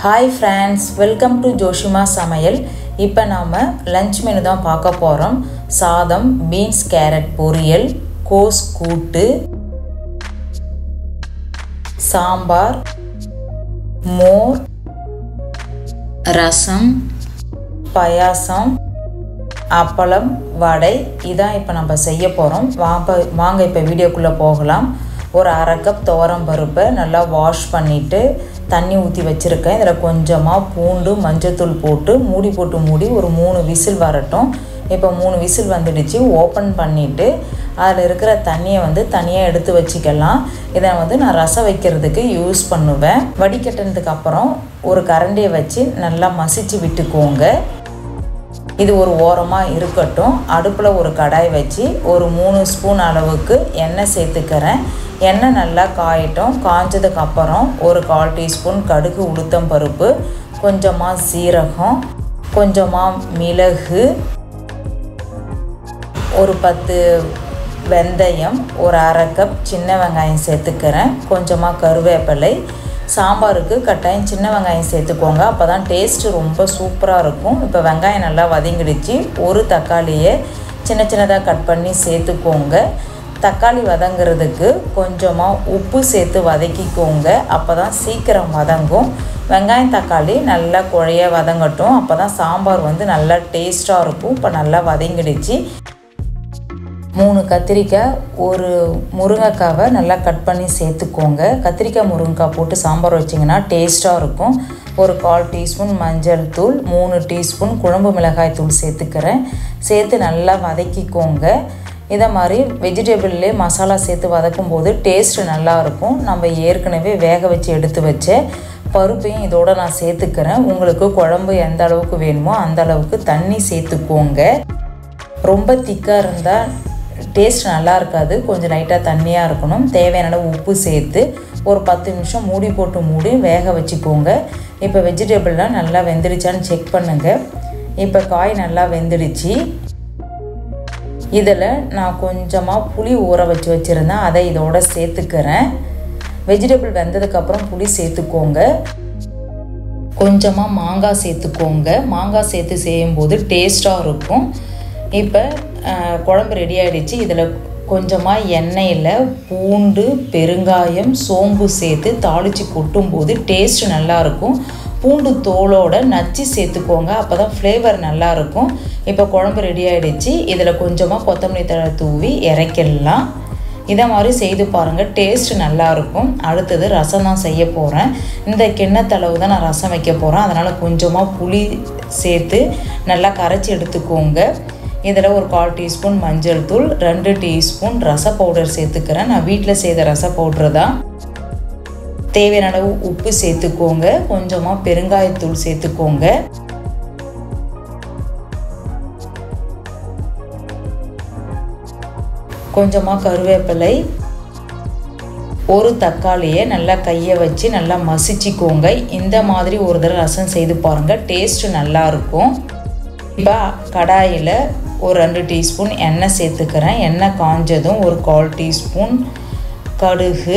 hi friends welcome to ஜோஷிமா சமையல் இப்போ நாம் லஞ்ச் மெனு தான் பார்க்க போகிறோம் சாதம் பீன்ஸ் கேரட் பொரியல் கோஸ் கூட்டு சாம்பார் மோர் ரசம் பாயாசம் அப்பளம் வடை இதான் இப்போ நம்ம செய்ய போகிறோம் வாங்க வாங்க இப்போ வீடியோக்குள்ளே போகலாம் ஒரு அரை கப் துவரம் பருப்பை நல்லா வாஷ் பண்ணிவிட்டு தண்ணி ஊற்றி வச்சுருக்கேன் இதில் கொஞ்சமாக பூண்டு மஞ்சத்தூள் போட்டு மூடி போட்டு மூடி ஒரு மூணு விசில் வரட்டும் இப்போ மூணு விசில் வந்துடுச்சு ஓப்பன் பண்ணிவிட்டு அதில் இருக்கிற தண்ணியை வந்து தனியாக எடுத்து வச்சுக்கலாம் இதை வந்து நான் ரசம் வைக்கிறதுக்கு யூஸ் பண்ணுவேன் வடிகட்டினதுக்கு அப்புறம் ஒரு கரண்டியை வச்சு நல்லா மசிச்சு விட்டுக்கோங்க இது ஒரு ஓரமாக இருக்கட்டும் அடுப்பில் ஒரு கடாய் வச்சு ஒரு மூணு ஸ்பூன் அளவுக்கு எண்ணெய் சேர்த்துக்கிறேன் எண்ணெய் நல்லா காயட்டும் காஞ்சதுக்கு அப்புறம் ஒரு கால் டீஸ்பூன் கடுகு உளுத்தம் பருப்பு கொஞ்சமாக சீரகம் கொஞ்சமாக மிளகு ஒரு பத்து வெந்தயம் ஒரு அரை கப் சின்ன வெங்காயம் சேர்த்துக்கிறேன் கொஞ்சமாக கருவேப்பிலை சாம்பாருக்கு கட்டாயம் சின்ன வெங்காயம் சேர்த்துக்கோங்க அப்போ தான் டேஸ்ட்டு ரொம்ப சூப்பராக இருக்கும் இப்போ வெங்காயம் நல்லா வதங்கிடுச்சு ஒரு தக்காளியை சின்ன சின்னதாக கட் பண்ணி சேர்த்துக்கோங்க தக்காளி வதங்கிறதுக்கு கொஞ்சமாக உப்பு சேர்த்து வதக்கிக்கோங்க அப்போ தான் சீக்கிரம் வதங்கும் வெங்காயம் தக்காளி நல்லா குழைய வதங்கட்டும் அப்போ தான் சாம்பார் வந்து நல்லா டேஸ்ட்டாக இருக்கும் இப்போ நல்லா வதங்கிடுச்சு மூணு கத்திரிக்காய் ஒரு முருங்கைக்காவை நல்லா கட் பண்ணி சேர்த்துக்கோங்க கத்திரிக்காய் முருங்கைக்காய் போட்டு சாம்பார் வச்சிங்கன்னா டேஸ்ட்டாக இருக்கும் ஒரு கால் டீஸ்பூன் மஞ்சள் தூள் மூணு டீஸ்பூன் குழம்பு மிளகாய் தூள் சேர்த்துக்கிறேன் சேர்த்து நல்லா வதக்கிக்கோங்க இதை மாதிரி வெஜிடபிள்லே மசாலா சேர்த்து வதக்கும் போது டேஸ்ட்டு நல்லாயிருக்கும் நம்ம ஏற்கனவே வேக வச்சு எடுத்து வச்ச பருப்பையும் இதோட நான் சேர்த்துக்கிறேன் உங்களுக்கு குழம்பு எந்த அளவுக்கு வேணுமோ அந்த அளவுக்கு தண்ணி சேர்த்துக்கோங்க ரொம்ப திக்காக இருந்தால் டேஸ்ட் நல்லா இருக்காது கொஞ்சம் லைட்டாக தண்ணியாக இருக்கணும் தேவையான அளவு உப்பு சேர்த்து ஒரு பத்து நிமிஷம் மூடி போட்டு மூடி வேக வச்சுக்கோங்க இப்போ வெஜிடபிள்லாம் நல்லா வெந்துடுச்சான்னு செக் பண்ணுங்கள் இப்போ காய் நல்லா வெந்துடுச்சு இதில் நான் கொஞ்சமாக புளி ஊற வச்சு வச்சுருந்தேன் அதை இதோட சேர்த்துக்கிறேன் வெஜிடபிள் வெந்ததுக்கப்புறம் புளி சேர்த்துக்கோங்க கொஞ்சமாக மாங்காய் சேர்த்துக்கோங்க மாங்காய் சேர்த்து செய்யும்போது டேஸ்ட்டாக இருக்கும் இப்போ குழம்பு ரெடி ஆகிடுச்சு இதில் கொஞ்சமாக எண்ணெயில் பூண்டு பெருங்காயம் சோம்பு சேர்த்து தாளித்து கொட்டும்போது டேஸ்ட் நல்லாயிருக்கும் பூண்டு தோலோட நச்சு சேர்த்துக்கோங்க அப்போ தான் ஃப்ளேவர் நல்லாயிருக்கும் இப்போ குழம்பு ரெடி ஆகிடுச்சு இதில் கொஞ்சமாக கொத்தமல்லி தழை தூவி இறக்கிடலாம் இதை மாதிரி செய்து பாருங்கள் டேஸ்ட் நல்லாயிருக்கும் அடுத்தது ரசம் தான் செய்ய போகிறேன் இந்த கிண்ணத்தளவு தான் நான் ரசம் வைக்க போகிறேன் அதனால் கொஞ்சமாக புளி சேர்த்து நல்லா கரைச்சி எடுத்துக்கோங்க இதில் ஒரு கால் டீஸ்பூன் மஞ்சள் தூள் ரெண்டு டீஸ்பூன் ரச பவுடர் சேர்த்துக்கிறேன் நான் வீட்டில் செய்த ரச பவுட்ரு தான் தேவையான அளவு உப்பு சேர்த்துக்கோங்க கொஞ்சமாக பெருங்காயத்தூள் சேர்த்துக்கோங்க கொஞ்சமாக கருவேப்பிலை ஒரு தக்காளியை நல்லா கையை வச்சு நல்லா மசிச்சிக்கோங்க இந்த மாதிரி ஒரு தடவை ரசம் செய்து பாருங்கள் டேஸ்ட்டு நல்லாயிருக்கும் இப்போ கடாயில் ஒரு ரெண்டு டீஸ்பூன் எண்ணெய் சேர்த்துக்கிறேன் எண்ணெய் காஞ்சதும் ஒரு கால் டீஸ்பூன் கடுகு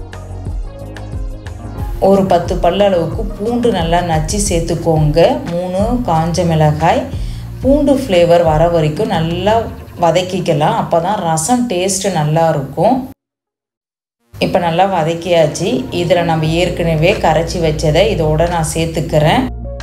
ஒரு பத்து பல்லளவுக்கு பூண்டு நல்லா நச்சு சேர்த்துக்கோங்க மூணு காஞ்ச மிளகாய் பூண்டு ஃப்ளேவர் வர வரைக்கும் நல்லா வதக்கிக்கலாம் அப்போ தான் ரசம் டேஸ்ட்டு நல்லா இருக்கும் இப்போ நல்லா வதக்கியாச்சு இதில் நம்ம ஏற்கனவே கரைச்சி வச்சதை இதோட நான் சேர்த்துக்கிறேன்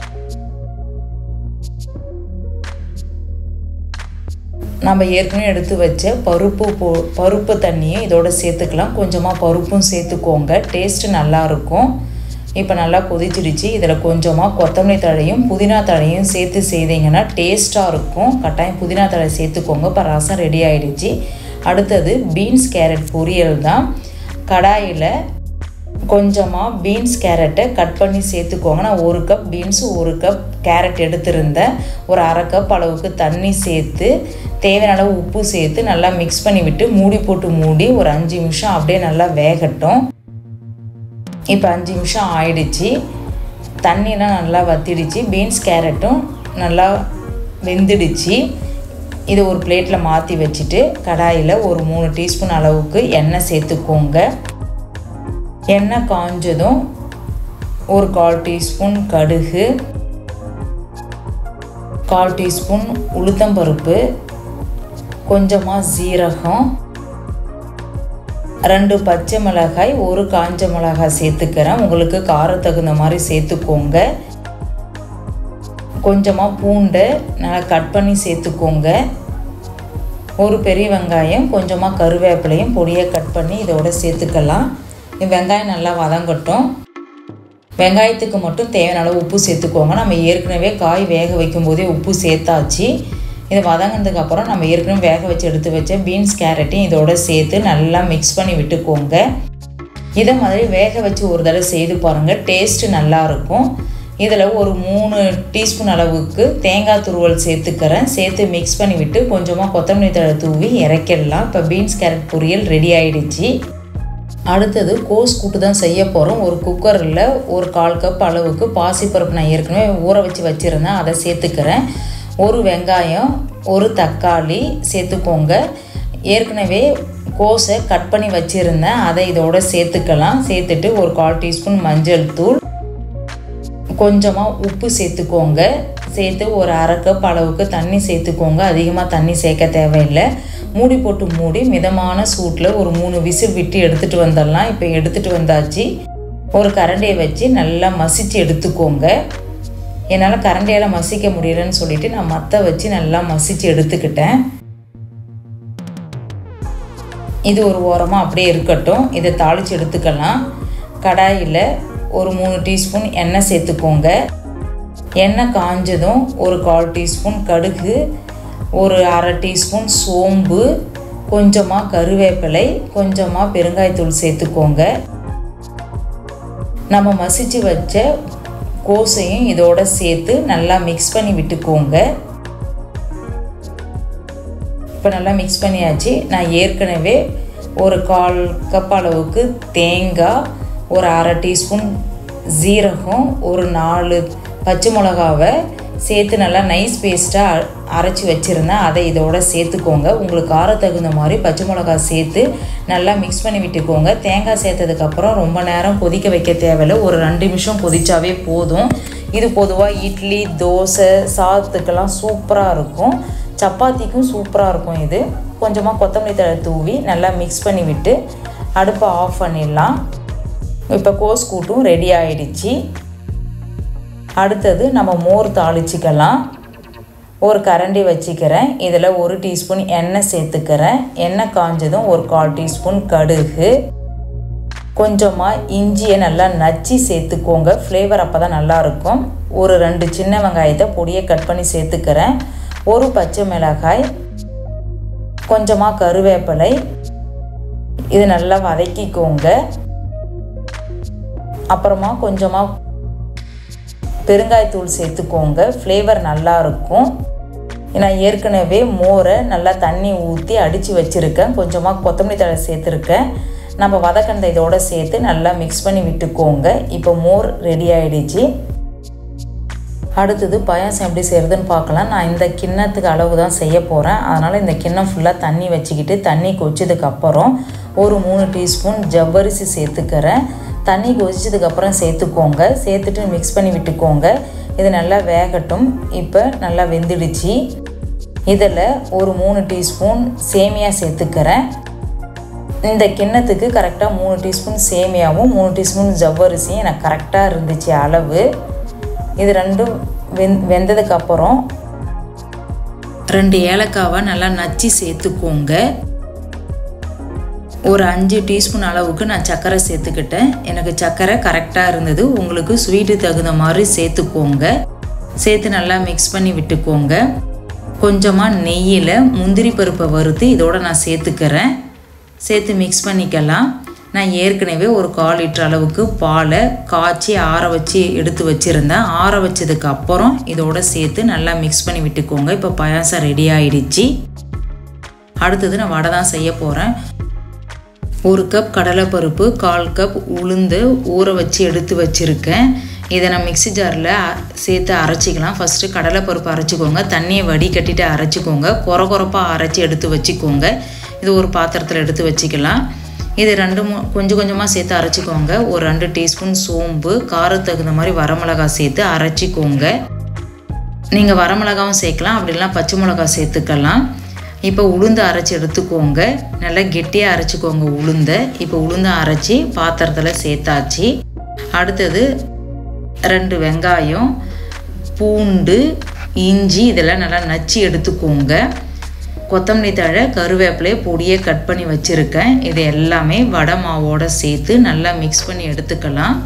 நம்ம ஏற்கனவே எடுத்து வச்ச பருப்பு போ பருப்பு தண்ணியும் இதோட சேர்த்துக்கலாம் கொஞ்சமாக பருப்பும் சேர்த்துக்கோங்க டேஸ்ட்டு நல்லாயிருக்கும் இப்போ நல்லா கொதிச்சிடுச்சு இதில் கொஞ்சமாக கொத்தமல்லி தழையும் புதினா தழையும் சேர்த்து செய்தீங்கன்னா டேஸ்ட்டாக இருக்கும் கட்டாயம் புதினா தழை சேர்த்துக்கோங்க இப்போ ரசம் ரெடி ஆகிடுச்சு அடுத்தது பீன்ஸ் கேரட் பொரியல் தான் கடாயில் கொஞ்சமாக பீன்ஸ் கேரட்டை கட் பண்ணி சேர்த்துக்கோங்க நான் ஒரு கப் பீன்ஸ் ஒரு கப் கேரட் எடுத்திருந்தேன் ஒரு அரை கப் அளவுக்கு தண்ணி சேர்த்து தேவையான அளவு உப்பு சேர்த்து நல்லா மிக்ஸ் பண்ணி விட்டு மூடி போட்டு மூடி ஒரு அஞ்சு நிமிஷம் அப்படியே நல்லா வேகட்டும் இப்போ அஞ்சு நிமிஷம் ஆயிடுச்சு தண்ணியெலாம் நல்லா வத்திடுச்சு பீன்ஸ் கேரட்டும் நல்லா வெந்துடுச்சு இது ஒரு பிளேட்டில் மாற்றி வச்சுட்டு கடாயில் ஒரு மூணு டீஸ்பூன் அளவுக்கு எண்ணெய் சேர்த்துக்கோங்க எண்ணெய் காஞ்சதும் ஒரு கால் டீஸ்பூன் கடுகு கால் டீஸ்பூன் உளுத்தம்பருப்பு கொஞ்சமாக சீரகம் ரெண்டு பச்சை மிளகாய் ஒரு காஞ்ச மிளகாய் சேர்த்துக்கிறேன் உங்களுக்கு காரம் தகுந்த மாதிரி சேர்த்துக்கோங்க கொஞ்சமாக பூண்டை நல்லா கட் பண்ணி சேர்த்துக்கோங்க ஒரு பெரிய வெங்காயம் கொஞ்சமாக கருவேப்பிலையும் பொடியை கட் பண்ணி இதோட சேர்த்துக்கலாம் வெங்காயம் நல்லா வதங்கட்டும் வெங்காயத்துக்கு மட்டும் தேவையான அளவு உப்பு சேர்த்துக்கோங்க நம்ம ஏற்கனவே காய் வேக வைக்கும் போதே உப்பு சேர்த்தாச்சு இது வதங்கினதுக்கு அப்புறம் நம்ம ஏற்கனவே வேக வச்சு எடுத்து வச்ச பீன்ஸ் கேரட்டையும் இதோட சேர்த்து நல்லா மிக்ஸ் பண்ணி விட்டுக்கோங்க இதை மாதிரி வேக வச்சு ஒரு தடவை செய்து பாருங்கள் டேஸ்ட்டு நல்லாயிருக்கும் இதில் ஒரு மூணு டீஸ்பூன் அளவுக்கு தேங்காய் துருவல் சேர்த்துக்கிறேன் சேர்த்து மிக்ஸ் பண்ணி விட்டு கொஞ்சமாக கொத்தமல்லி தழை தூவி இறக்கிடலாம் இப்போ பீன்ஸ் கேரட் பொரியல் ரெடி ஆயிடுச்சு அடுத்தது கோஸ் கூட்டு தான் செய்ய போகிறோம் ஒரு குக்கரில் ஒரு கால் கப் அளவுக்கு பாசிப்பருப்பு நான் ஏற்கனவே ஊற வச்சு வச்சுருந்தேன் அதை சேர்த்துக்கிறேன் ஒரு வெங்காயம் ஒரு தக்காளி சேர்த்துக்கோங்க ஏற்கனவே கோஸை கட் பண்ணி வச்சுருந்தேன் அதை இதோட சேர்த்துக்கலாம் சேர்த்துட்டு ஒரு கால் டீஸ்பூன் மஞ்சள் தூள் கொஞ்சமாக உப்பு சேர்த்துக்கோங்க சேர்த்து ஒரு அரை கப் அளவுக்கு தண்ணி சேர்த்துக்கோங்க அதிகமாக தண்ணி சேர்க்க தேவையில்லை மூடி போட்டு மூடி மிதமான சூட்டில் ஒரு மூணு விசில் விட்டு எடுத்துகிட்டு வந்துடலாம் இப்போ எடுத்துகிட்டு வந்தாச்சு ஒரு கரண்டியை வச்சு நல்லா மசித்து எடுத்துக்கோங்க என்னால் கரண்டியால் மசிக்க முடியலன்னு சொல்லிட்டு நான் மற்ற வச்சு நல்லா மசித்து எடுத்துக்கிட்டேன் இது ஒரு ஓரமாக அப்படியே இருக்கட்டும் இதை தாளித்து எடுத்துக்கலாம் கடாயில் ஒரு மூணு டீஸ்பூன் எண்ணெய் சேர்த்துக்கோங்க எண்ணெய் காஞ்சதும் ஒரு கால் டீஸ்பூன் கடுகு ஒரு அரை டீஸ்பூன் சோம்பு கொஞ்சமாக கருவேப்பிலை கொஞ்சமாக பெருங்காயத்தூள் சேர்த்துக்கோங்க நம்ம மசிச்சு வச்ச கோஸையும் இதோட சேர்த்து நல்லா மிக்ஸ் பண்ணி விட்டுக்கோங்க இப்போ நல்லா மிக்ஸ் பண்ணியாச்சு நான் ஏற்கனவே ஒரு கால் கப் அளவுக்கு தேங்காய் ஒரு அரை டீஸ்பூன் ஜீரகம் ஒரு நாலு பச்சை மிளகாவை சேர்த்து நல்லா நைஸ் பேஸ்ட்டாக அரைச்சி வச்சுருந்தேன் அதை இதோட சேர்த்துக்கோங்க உங்களுக்கு காரம் தகுந்த மாதிரி பச்சை மிளகா சேர்த்து நல்லா மிக்ஸ் பண்ணி விட்டுக்கோங்க தேங்காய் சேர்த்ததுக்கப்புறம் ரொம்ப நேரம் கொதிக்க வைக்க தேவையில்லை ஒரு ரெண்டு நிமிஷம் கொதிச்சாவே போதும் இது பொதுவாக இட்லி தோசை சாதத்துக்கெல்லாம் சூப்பராக இருக்கும் சப்பாத்திக்கும் சூப்பராக இருக்கும் இது கொஞ்சமாக கொத்தமல்லி தழை தூவி நல்லா மிக்ஸ் பண்ணி விட்டு அடுப்பை ஆஃப் பண்ணிடலாம் இப்போ கோஸ் கூட்டும் ரெடி ஆயிடுச்சு அடுத்தது நம்ம மோர் தாளிச்சிக்கலாம் ஒரு கரண்டி வச்சுக்கிறேன் இதில் ஒரு டீஸ்பூன் எண்ணெய் சேர்த்துக்கிறேன் எண்ணெய் காஞ்சதும் ஒரு கால் டீஸ்பூன் கடுகு கொஞ்சமாக இஞ்சியை நல்லா நச்சு சேர்த்துக்கோங்க ஃப்ளேவர் அப்போ தான் நல்லாயிருக்கும் ஒரு ரெண்டு சின்ன வெங்காயத்தை பொடியை கட் பண்ணி சேர்த்துக்கிறேன் ஒரு பச்சை மிளகாய் கொஞ்சமாக கருவேப்பிலை இது நல்லா வதக்கிக்கோங்க அப்புறமா கொஞ்சமாக பெருங்காயத்தூள் சேர்த்துக்கோங்க ஃப்ளேவர் நல்லாயிருக்கும் நான் ஏற்கனவே மோரை நல்லா தண்ணி ஊற்றி அடித்து வச்சுருக்கேன் கொஞ்சமாக கொத்தமல்லி தழை சேர்த்துருக்கேன் நம்ம வதக்கண்டை இதோட சேர்த்து நல்லா மிக்ஸ் பண்ணி விட்டுக்கோங்க இப்போ மோர் ரெடி ஆகிடுச்சு அடுத்தது பாயாசம் எப்படி செய்கிறதுன்னு பார்க்கலாம் நான் இந்த கிண்ணத்துக்கு அளவு தான் செய்ய போகிறேன் அதனால் இந்த கிண்ணம் ஃபுல்லாக தண்ணி வச்சுக்கிட்டு தண்ணி கொச்சதுக்கப்புறம் ஒரு மூணு டீஸ்பூன் ஜவ்வரிசி சேர்த்துக்கிறேன் தண்ணி கொதிச்சதுக்கப்புறம் சேர்த்துக்கோங்க சேர்த்துட்டு மிக்ஸ் பண்ணி விட்டுக்கோங்க இது நல்லா வேகட்டும் இப்போ நல்லா வெந்துடுச்சு இதில் ஒரு மூணு டீஸ்பூன் சேமியா சேர்த்துக்கிறேன் இந்த கிண்ணத்துக்கு கரெக்டாக மூணு டீஸ்பூன் சேமியாவும் மூணு டீஸ்பூன் ஜவ்வரிசியும் எனக்கு கரெக்டாக இருந்துச்சு அளவு இது ரெண்டும் வெந் வெந்ததுக்கப்புறம் ரெண்டு ஏலக்காவை நல்லா நச்சு சேர்த்துக்கோங்க ஒரு அஞ்சு டீஸ்பூன் அளவுக்கு நான் சர்க்கரை சேர்த்துக்கிட்டேன் எனக்கு சர்க்கரை கரெக்டாக இருந்தது உங்களுக்கு ஸ்வீட்டு தகுந்த மாதிரி சேர்த்துக்கோங்க சேர்த்து நல்லா மிக்ஸ் பண்ணி விட்டுக்கோங்க கொஞ்சமாக நெய்யில் முந்திரி பருப்பை வறுத்து இதோட நான் சேர்த்துக்கிறேன் சேர்த்து மிக்ஸ் பண்ணிக்கலாம் நான் ஏற்கனவே ஒரு கால் லிட்டர் அளவுக்கு பாலை காய்ச்சி ஆற வச்சு எடுத்து வச்சுருந்தேன் ஆற வச்சதுக்கு அப்புறம் இதோட சேர்த்து நல்லா மிக்ஸ் பண்ணி விட்டுக்கோங்க இப்போ பாயாசம் ரெடி ஆயிடுச்சு அடுத்தது நான் வடை தான் செய்ய போகிறேன் ஒரு கப் கடலைப்பருப்பு கால் கப் உளுந்து ஊற வச்சு எடுத்து வச்சுருக்கேன் இதை நான் மிக்ஸி ஜாரில் சேர்த்து அரைச்சிக்கலாம் ஃபஸ்ட்டு கடலைப்பருப்பு அரைச்சிக்கோங்க தண்ணியை வடிகட்டிட்டு அரைச்சிக்கோங்க குறை குறைப்பாக அரைச்சி எடுத்து வச்சுக்கோங்க இது ஒரு பாத்திரத்தில் எடுத்து வச்சுக்கலாம் இது ரெண்டு மூ கொஞ்சம் கொஞ்சமாக சேர்த்து அரைச்சிக்கோங்க ஒரு ரெண்டு டீஸ்பூன் சோம்பு காரத்துக்கு தகுந்த மாதிரி வரமிளகா சேர்த்து அரைச்சிக்கோங்க நீங்கள் வரமிளகாவும் சேர்க்கலாம் அப்படிலாம் பச்சை மிளகா சேர்த்துக்கலாம் இப்போ உளுந்து அரைச்சி எடுத்துக்கோங்க நல்லா கெட்டியாக அரைச்சிக்கோங்க உளுந்தை இப்போ உளுந்தை அரைச்சி பாத்திரத்தில் சேர்த்தாச்சு அடுத்தது ரெண்டு வெங்காயம் பூண்டு இஞ்சி இதெல்லாம் நல்லா நச்சு எடுத்துக்கோங்க கொத்தமல்லி தழை கருவேப்பிலையை பொடியை கட் பண்ணி வச்சுருக்கேன் இது எல்லாமே வடை மாவோட சேர்த்து நல்லா மிக்ஸ் பண்ணி எடுத்துக்கலாம்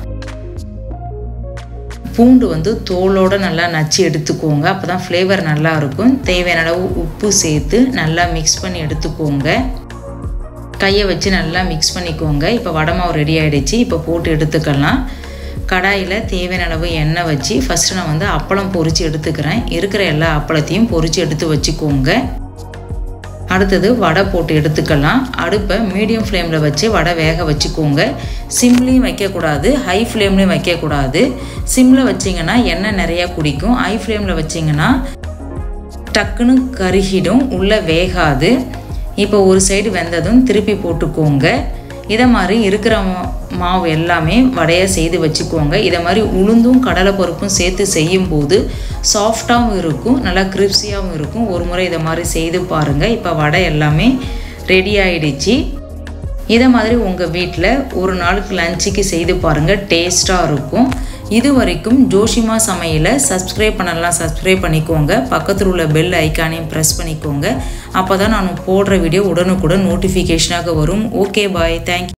பூண்டு வந்து தோலோடு நல்லா நச்சு எடுத்துக்கோங்க அப்போ தான் ஃப்ளேவர் நல்லா இருக்கும் தேவையான அளவு உப்பு சேர்த்து நல்லா மிக்ஸ் பண்ணி எடுத்துக்கோங்க கையை வச்சு நல்லா மிக்ஸ் பண்ணிக்கோங்க இப்போ வடை மாவு ரெடி ஆகிடுச்சு இப்போ போட்டு எடுத்துக்கலாம் கடாயில் தேவையான அளவு எண்ணெய் வச்சு ஃபஸ்ட்டு நான் வந்து அப்பளம் பொரித்து எடுத்துக்கிறேன் இருக்கிற எல்லா அப்பளத்தையும் பொரித்து எடுத்து வச்சுக்கோங்க அடுத்தது வடை போட்டு எடுத்துக்கலாம் அடுப்பை மீடியம் ஃப்ளேமில் வச்சு வடை வேக வச்சுக்கோங்க சிம்லேயும் வைக்கக்கூடாது ஹை ஃப்ளேம்லேயும் வைக்கக்கூடாது சிம்மில் வச்சிங்கன்னா எண்ணெய் நிறையா குடிக்கும் ஹை ஃப்ளேமில் வச்சிங்கன்னா டக்குன்னு கருகிடும் உள்ளே வேகாது இப்போ ஒரு சைடு வெந்ததும் திருப்பி போட்டுக்கோங்க இதை மாதிரி இருக்கிற மாவு எல்லாமே வடையாக செய்து வச்சுக்கோங்க இதை மாதிரி உளுந்தும் கடலை பருப்பும் சேர்த்து செய்யும்போது சாஃப்டாகவும் இருக்கும் நல்லா கிரிப்ஸியாகவும் இருக்கும் ஒரு முறை இதை மாதிரி செய்து பாருங்கள் இப்போ வடை எல்லாமே ரெடி ஆயிடுச்சு இதை மாதிரி உங்கள் வீட்டில் ஒரு நாளுக்கு லஞ்சுக்கு செய்து பாருங்கள் டேஸ்ட்டாக இருக்கும் இது வரைக்கும் ஜோஷிமா சமையலை சப்ஸ்கிரைப் பண்ணலாம் சப்ஸ்கிரைப் பண்ணிக்கோங்க பக்கத்தில் உள்ள பெல் ஐக்கானையும் ப்ரெஸ் பண்ணிக்கோங்க அப்போ தான் நான் போடுற வீடியோ உடனுக்குடன் நோட்டிஃபிகேஷனாக வரும் ஓகே பாய் தேங்க்யூ